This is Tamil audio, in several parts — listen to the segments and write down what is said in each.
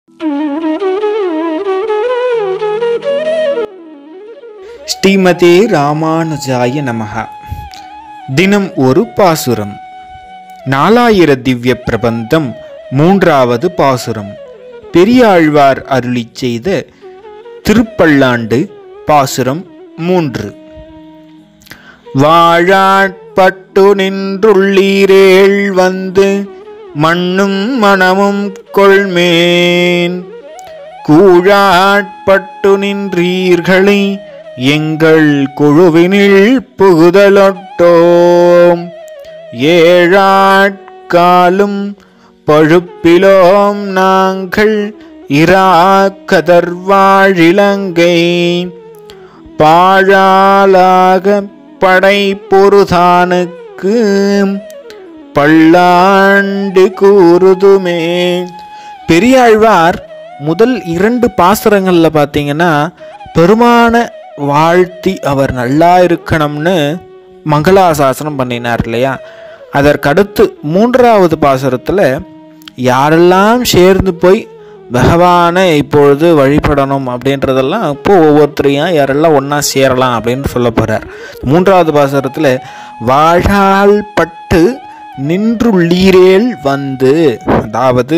ஸ்ரீமதே ராமானுஜாய நமஹ தினம் ஒரு பாசுரம் நாலாயிர திவ்ய பிரபந்தம் மூன்றாவது பாசுரம் பெரியாழ்வார் அருளிச் செய்த திருப்பல்லாண்டு பாசுரம் மூன்று வாழாட்பட்டு நின்றுள்ளீரேள் வந்து மண்ணும் மனமும் கொள்மேன் கூழாட்பட்டு நின்றீர்களை எங்கள் குழுவினில் புகுதலொட்டோம் ஏழாட்காலும் பழுப்பிலோம் நாங்கள் இராக்கதர்வாழிலங்கை பாழாலாக படை பொருதானுக்கு பல்லாண்டு கூறுதுமே பெரியாழ்வார் முதல் இரண்டு பாசுரங்களில் பார்த்தீங்கன்னா பெருமான வாழ்த்தி அவர் நல்லா இருக்கணும்னு மங்களாசாசனம் பண்ணினார் இல்லையா அதற்கடுத்து மூன்றாவது பாசுரத்தில் யாரெல்லாம் சேர்ந்து போய் பகவானை இப்பொழுது வழிபடணும் அப்படின்றதெல்லாம் இப்போ ஒவ்வொருத்தரையும் யாரெல்லாம் ஒன்றா சேரலாம் அப்படின்னு சொல்ல போகிறார் மூன்றாவது பாசுரத்தில் வாழால் பட்டு நின்றுள்ளீரேல் வந்து அதாவது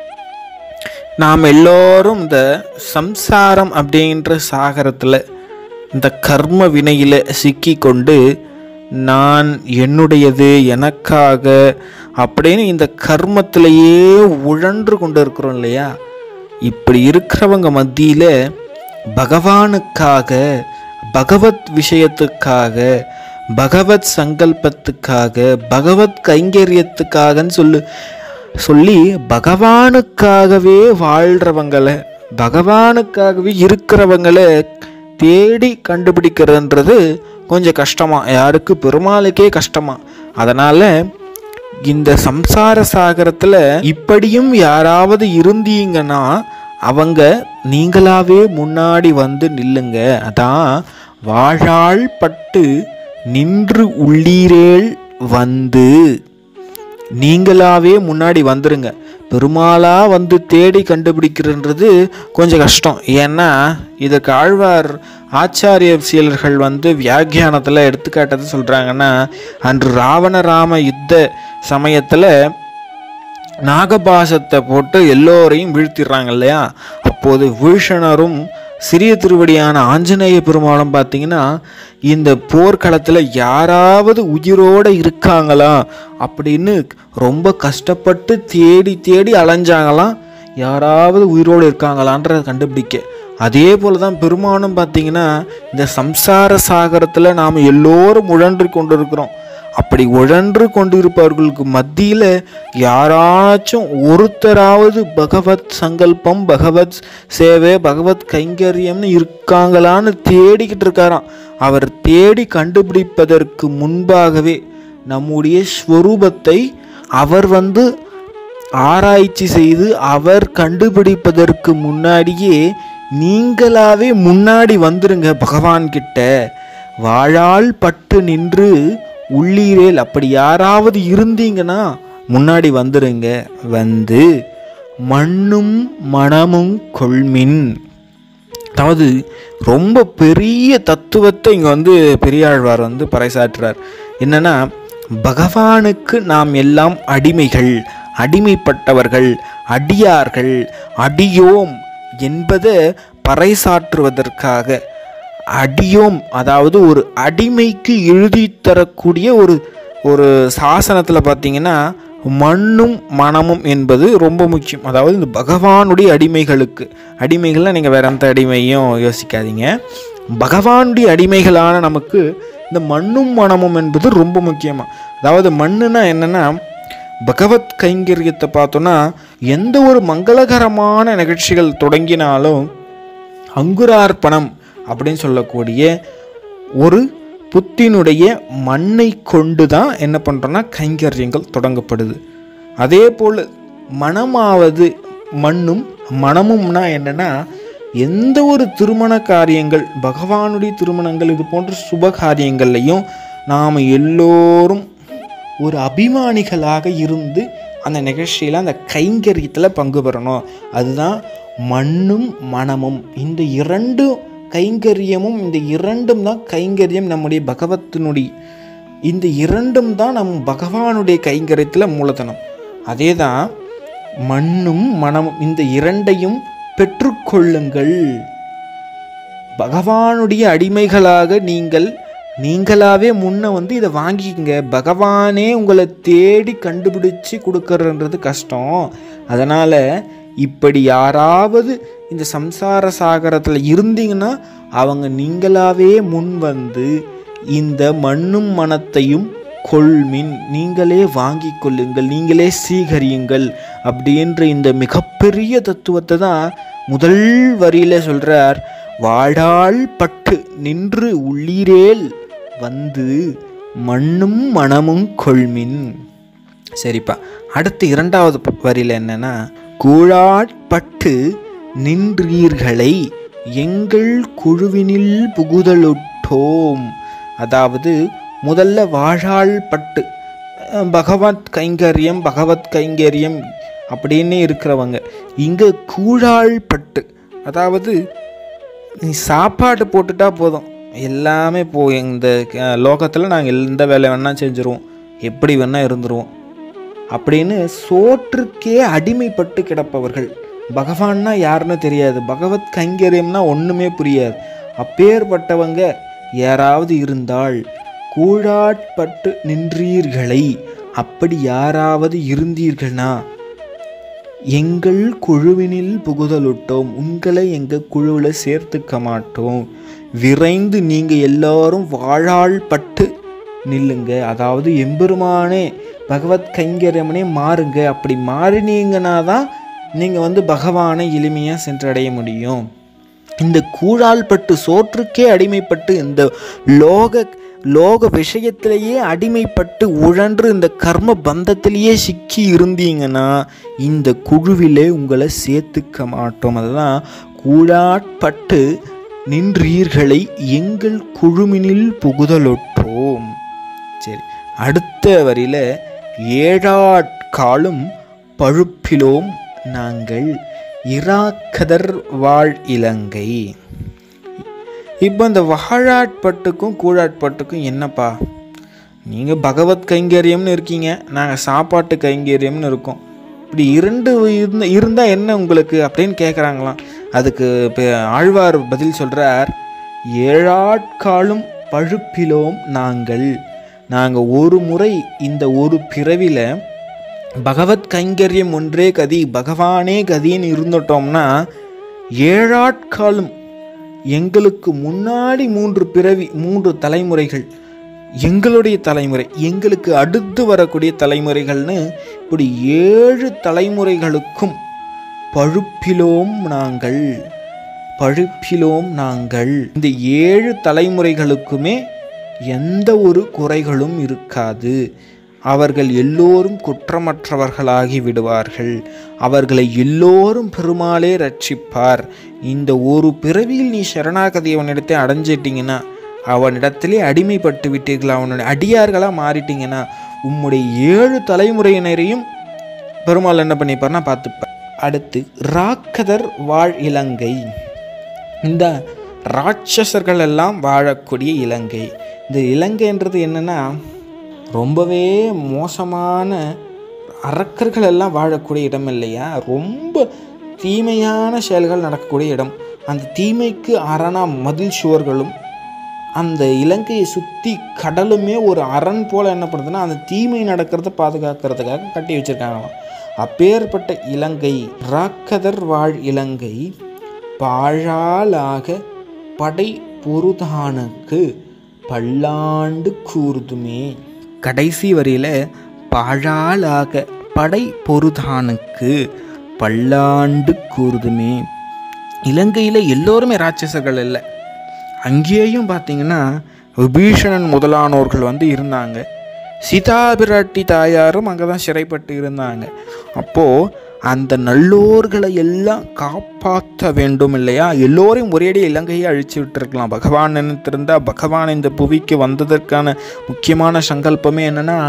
நாம் எல்லோரும் இந்த சம்சாரம் அப்படின்ற சாகரத்தில் இந்த கர்ம வினையில் சிக்கி கொண்டு நான் என்னுடையது எனக்காக அப்படின்னு இந்த கர்மத்திலேயே உழன்று கொண்டு இருக்கிறோம் இல்லையா இப்படி இருக்கிறவங்க மத்தியில் பகவானுக்காக பகவத் விஷயத்துக்காக பகவத் சங்கல்பத்துக்காக பகவத் கைங்கரியத்துக்காகன்னு சொல்லு சொல்லி பகவானுக்காகவே வாழ்கிறவங்களை பகவானுக்காகவே இருக்கிறவங்களை தேடி கண்டுபிடிக்கிறதுன்றது கொஞ்சம் கஷ்டமா யாருக்கு பெருமாளுக்கே கஷ்டமா அதனால இந்த சம்சார சாகரத்தில் இப்படியும் யாராவது இருந்தீங்கன்னா அவங்க நீங்களாவே முன்னாடி வந்து நில்லுங்க அதான் வாழாள் பட்டு நின்று உள்ளீரேல் வந்து நீங்களாவே முன்னாடி வந்துருங்க பெருமாளா வந்து தேடி கண்டுபிடிக்கிறன்றது கொஞ்சம் கஷ்டம் ஏன்னா இதுக்கு ஆழ்வார் ஆச்சாரிய சீலர்கள் வந்து வியாக்கியானத்தில் எடுத்துக்காட்டது சொல்கிறாங்கன்னா அன்று ராவண ராம யுத்த சமயத்தில் நாகபாசத்தை போட்டு எல்லோரையும் வீழ்த்திடுறாங்க இல்லையா அப்போது வீழ்ஷணரும் சிறிய திருவடியான ஆஞ்சநேய பெருமாளும் பார்த்தீங்கன்னா இந்த போர்க்களத்தில் யாராவது உயிரோடு இருக்காங்களா அப்படின்னு ரொம்ப கஷ்டப்பட்டு தேடி தேடி அலைஞ்சாங்களாம் யாராவது உயிரோடு இருக்காங்களான்றதை கண்டுபிடிக்க அதே போல தான் பெருமானும் பார்த்தீங்கன்னா இந்த சம்சார சாகரத்தில் நாம் எல்லோரும் உழன்று கொண்டு இருக்கிறோம் அப்படி உழன்று கொண்டிருப்பவர்களுக்கு மத்தியில் யாராச்சும் ஒருத்தராவது பகவத் சங்கல்பம் பகவத் சேவை பகவத் கைங்கரியம்னு இருக்காங்களான்னு தேடிக்கிட்டு இருக்காராம் அவர் தேடி கண்டுபிடிப்பதற்கு முன்பாகவே நம்முடைய ஸ்வரூபத்தை அவர் வந்து ஆராய்ச்சி செய்து அவர் கண்டுபிடிப்பதற்கு முன்னாடியே நீங்களாவே முன்னாடி வந்துருங்க பகவான் கிட்ட வாழால் பட்டு நின்று உள்ளீரேல் அப்படி யாராவது இருந்தீங்கன்னா முன்னாடி வந்துருங்க வந்து மண்ணும் மனமும் கொள்மின் அதாவது ரொம்ப பெரிய தத்துவத்தை இங்கே வந்து பெரியாழ்வார் வந்து பறைசாற்றுறார் என்னன்னா பகவானுக்கு நாம் எல்லாம் அடிமைகள் அடிமைப்பட்டவர்கள் அடியார்கள் அடியோம் என்பதை பறைசாற்றுவதற்காக அடியோம் அதாவது ஒரு அடிமைக்கு எழுதி தரக்கூடிய ஒரு ஒரு சாசனத்தில் பார்த்தீங்கன்னா மண்ணும் மனமும் என்பது ரொம்ப முக்கியம் அதாவது இந்த பகவானுடைய அடிமைகளுக்கு அடிமைகள்லாம் நீங்கள் வேற எந்த அடிமையும் யோசிக்காதீங்க பகவானுடைய அடிமைகளான நமக்கு இந்த மண்ணும் மனமும் என்பது ரொம்ப முக்கியமாக அதாவது மண்ணுனா என்னென்னா பகவத் கைங்கரியத்தை பார்த்தோன்னா எந்த ஒரு மங்களகரமான நிகழ்ச்சிகள் தொடங்கினாலும் அங்குரார்ப்பணம் அப்படின்னு சொல்லக்கூடிய ஒரு புத்தினுடைய மண்ணை கொண்டு தான் என்ன பண்ணுறோன்னா கைங்கரியங்கள் தொடங்கப்படுது அதே போல் மனமாவது மண்ணும் மனமும்னா என்னென்னா எந்த ஒரு திருமண காரியங்கள் பகவானுடைய திருமணங்கள் இது போன்ற சுப காரியங்கள்லையும் நாம் எல்லோரும் ஒரு அபிமானிகளாக இருந்து அந்த நிகழ்ச்சியில் அந்த கைங்கரியத்தில் பங்கு பெறணும் அதுதான் மண்ணும் மனமும் இந்த இரண்டும் கைங்கரியமும் இந்த இரண்டும் தான் கைங்கரியம் நம்முடைய பகவத்தினுடைய இந்த இரண்டும் தான் நம் பகவானுடைய கைங்கரியத்தில் மூலதனம் அதே தான் மண்ணும் மனமும் இந்த இரண்டையும் பெற்றுக்கொள்ளுங்கள் பகவானுடைய அடிமைகளாக நீங்கள் நீங்களாவே முன்ன வந்து இதை வாங்கிக்கங்க பகவானே உங்களை தேடி கண்டுபிடிச்சு கொடுக்கறன்றது கஷ்டம் அதனால் இப்படி யாராவது இந்த சம்சார சாகரத்தில் இருந்தீங்கன்னா அவங்க நீங்களாவே முன் வந்து இந்த மண்ணும் மனத்தையும் கொள்மின் நீங்களே வாங்கி கொள்ளுங்கள் நீங்களே சீகரியுங்கள் அப்படின்ற இந்த மிகப்பெரிய தத்துவத்தை தான் முதல் வரியில சொல்றார் வாடாள் பட்டு நின்று உள்ளீரேல் வந்து மண்ணும் மனமும் கொள்மின் சரிப்பா அடுத்து இரண்டாவது ப- வரியில என்னன்னா கூழாட்பட்டு நின்றீர்களை எங்கள் குழுவினில் புகுதலுட்டோம் அதாவது முதல்ல வாழாள் பட்டு அஹ், பகவத் கைங்கரியம் பகவத் கைங்கரியம் அப்படின்னு இருக்கிறவங்க இங்கே கூழாள் பட்டு அதாவது நீ சாப்பாடு போட்டுட்டா போதும் எல்லாமே போ இந்த லோகத்தில் நாங்கள் எந்த வேலை வேணால் செஞ்சுருவோம் எப்படி வேணால் இருந்துருவோம் அப்படின்னு சோற்றுக்கே அடிமைப்பட்டு கிடப்பவர்கள் பகவான்னா யாருன்னு தெரியாது பகவத் கைங்கரியம்னா ஒன்றுமே புரியாது அப்பேற்பட்டவங்க யாராவது இருந்தால் கூழாட்பட்டு நின்றீர்களை அப்படி யாராவது இருந்தீர்கள்னா எங்கள் குழுவினில் புகுதலுட்டோம் உங்களை எங்கள் குழுவில் சேர்த்துக்க மாட்டோம் விரைந்து நீங்கள் எல்லாரும் வாழாள் பட்டு நில்லுங்க அதாவது எம்பெருமானே பகவத் கைங்கரமனே மாறுங்க அப்படி மாறினீங்கன்னா தான் நீங்கள் வந்து பகவானை எளிமையாக சென்றடைய முடியும் இந்த கூழால் பட்டு சோற்றுக்கே அடிமைப்பட்டு இந்த லோக லோக விஷயத்திலேயே அடிமைப்பட்டு உழன்று இந்த கர்ம பந்தத்திலேயே சிக்கி இருந்தீங்கன்னா இந்த குழுவிலே உங்களை சேர்த்துக்க மாட்டோம் அதுதான் கூழாட்பட்டு நின்றீர்களை எங்கள் குழுவினில் புகுதலொற்றோம் சரி அடுத்த வரியில ஏழாட்காலும் பழுப்பிலோம் நாங்கள் இராக்கதர் வாழ் இலங்கை இப்போ இந்த வாழாட்பட்டுக்கும் கூழாட்பட்டுக்கும் என்னப்பா நீங்கள் பகவத் கைங்கரியம்னு இருக்கீங்க நாங்கள் சாப்பாட்டு கைங்கரியம்னு இருக்கோம் இப்படி இரண்டு இருந்த இருந்தால் என்ன உங்களுக்கு அப்படின்னு கேட்குறாங்களாம் அதுக்கு இப்போ ஆழ்வார் பதில் சொல்கிறார் ஏழாட்காலும் பழுப்பிலோம் நாங்கள் நாங்கள் ஒரு முறை இந்த ஒரு பிறவில பகவத் கைங்கரியம் ஒன்றே கதி பகவானே கதின்னு இருந்துட்டோம்னா ஏழாட்காலும் எங்களுக்கு முன்னாடி மூன்று பிறவி மூன்று தலைமுறைகள் எங்களுடைய தலைமுறை எங்களுக்கு அடுத்து வரக்கூடிய தலைமுறைகள்னு இப்படி ஏழு தலைமுறைகளுக்கும் பழுப்பிலோம் நாங்கள் பழுப்பிலோம் நாங்கள் இந்த ஏழு தலைமுறைகளுக்குமே எந்த ஒரு குறைகளும் இருக்காது அவர்கள் எல்லோரும் குற்றமற்றவர்களாகி விடுவார்கள் அவர்களை எல்லோரும் பெருமாளே ரட்சிப்பார் இந்த ஒரு பிறவியில் நீ சரணாகதி அவனிடத்தை அடைஞ்சிட்டிங்கன்னா அவனிடத்திலே அடிமைப்பட்டு விட்டீர்கள் அவனுடைய அடியார்களாக மாறிட்டீங்கன்னா உம்முடைய ஏழு தலைமுறையினரையும் பெருமாள் என்ன பண்ணிப்பார்னா பார்த்துப்பார் அடுத்து ராக்கதர் வாழ் இலங்கை இந்த ராட்சசர்கள் எல்லாம் வாழக்கூடிய இலங்கை இந்த இலங்கைன்றது என்னன்னா ரொம்பவே மோசமான அரக்கர்கள் எல்லாம் வாழக்கூடிய இடம் இல்லையா ரொம்ப தீமையான செயல்கள் நடக்கக்கூடிய இடம் அந்த தீமைக்கு அரணா மதில் சுவர்களும் அந்த இலங்கையை சுற்றி கடலுமே ஒரு அரண் போல் என்ன பண்ணுதுன்னா அந்த தீமை நடக்கிறத பாதுகாக்கிறதுக்காக கட்டி வச்சிருக்காங்களாம் அப்பேற்பட்ட இலங்கை ராக்கதர் வாழ் இலங்கை பாழாலாக படை பொருதானுக்கு பல்லாண்டு கூறுதுமே கடைசி வரியில் பாழாலாக படை பொருதானுக்கு பல்லாண்டு கூறுதுமே இலங்கையில் எல்லோருமே ராட்சசர்கள் இல்லை அங்கேயும் பார்த்தீங்கன்னா விபீஷணன் முதலானோர்கள் வந்து இருந்தாங்க சீதா பிராட்டி தாயாரும் அங்கே தான் சிறைப்பட்டு இருந்தாங்க அப்போது அந்த நல்லோர்களை எல்லாம் காப்பாற்ற வேண்டும் இல்லையா எல்லோரையும் ஒரேடி இலங்கையை அழிச்சு விட்டுருக்கலாம் பகவான் நினைத்திருந்தா பகவான் இந்த புவிக்கு வந்ததற்கான முக்கியமான சங்கல்பமே என்னன்னா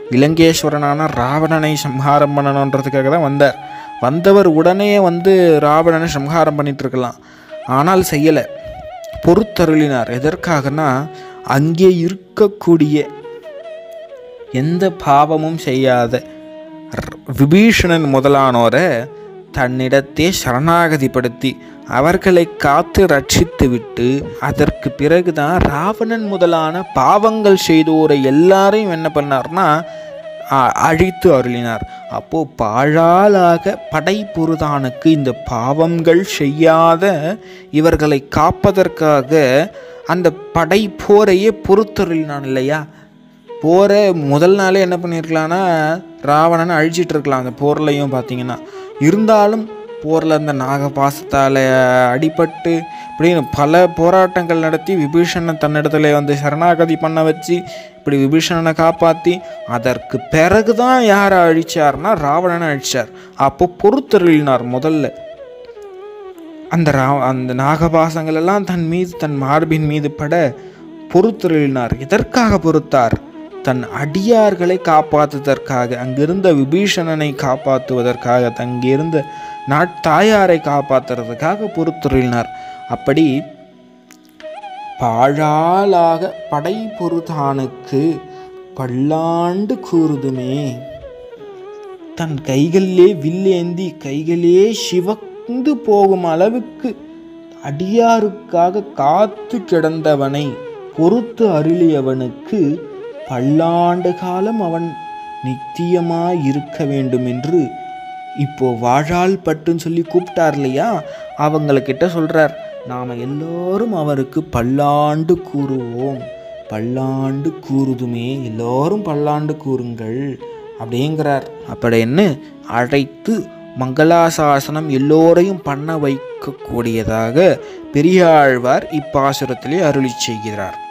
இலங்கேஸ்வரனான ராவணனை சம்ஹாரம் பண்ணணுன்றதுக்காக தான் வந்தார் வந்தவர் உடனே வந்து ராவணனை சம்ஹாரம் பண்ணிட்டு இருக்கலாம் ஆனால் செய்யலை பொறுத்தருளினார் எதற்காகனா அங்கே இருக்கக்கூடிய எந்த பாவமும் செய்யாத ர- விபீஷணன் முதலானோரை தன்னிடத்தே சரணாகதிப்படுத்தி அவர்களை காத்து ரட்சித்து விட்டு அதற்கு பிறகுதான் ராவணன் முதலான பாவங்கள் செய்தோரை எல்லாரையும் என்ன பண்ணார்னா அ- அழித்து அருளினார் அப்போ பாழாலாக படைப்பொருதானுக்கு இந்த பாவங்கள் செய்யாத இவர்களை காப்பதற்காக அந்த படை போரையே பொறுத்தருளினான் இல்லையா போரை முதல் நாளே என்ன பண்ணியிருக்கலாம்னா ராவணனை அழிச்சிட்டு இருக்கலாம் அந்த போர்லையும் பார்த்தீங்கன்னா இருந்தாலும் போரில் அந்த நாகபாசத்தால் அடிபட்டு இப்படின்னு பல போராட்டங்கள் நடத்தி விபீஷணனை தன்னிடத்துல வந்து சரணாகதி பண்ண வச்சு இப்படி விபீஷணனை காப்பாற்றி அதற்கு பிறகு தான் யாரை அழிச்சார்னா ராவணனை அழிச்சார் அப்போ பொறுத்தருளினார் முதல்ல அந்த ரா அந்த நாகபாசங்கள் எல்லாம் தன் மீது தன் மார்பின் மீது பட பொறுத்தருளினார் எதற்காக பொறுத்தார் தன் அடியார்களை காப்பாற்றுவதற்காக அங்கிருந்த விபீஷணனை காப்பாற்றுவதற்காக அங்கிருந்த நாட்டாயாரை காப்பாற்றுறதுக்காக பொறுத்தருளினார் அப்படி பாழாலாக படை பொறுத்தானுக்கு பல்லாண்டு கூறுதுமே தன் கைகளிலே வில்லேந்தி கைகளே சிவந்து போகும் அளவுக்கு அடியாருக்காக காத்து கிடந்தவனை பொறுத்து அருளியவனுக்கு பல்லாண்டு காலம் அவன் நித்தியமாய் இருக்க வேண்டும் என்று இப்போ வாழால் பட்டுன்னு சொல்லி கூப்பிட்டார் இல்லையா அவங்கக்கிட்ட சொல்றார் நாம் எல்லோரும் அவருக்கு பல்லாண்டு கூறுவோம் பல்லாண்டு கூறுதுமே எல்லோரும் பல்லாண்டு கூறுங்கள் அப்படிங்கிறார் அப்படின்னு அழைத்து மங்களாசாசனம் எல்லோரையும் பண்ண வைக்கக்கூடியதாக பெரியாழ்வார் இப்பாசுரத்திலே அருளி செய்கிறார்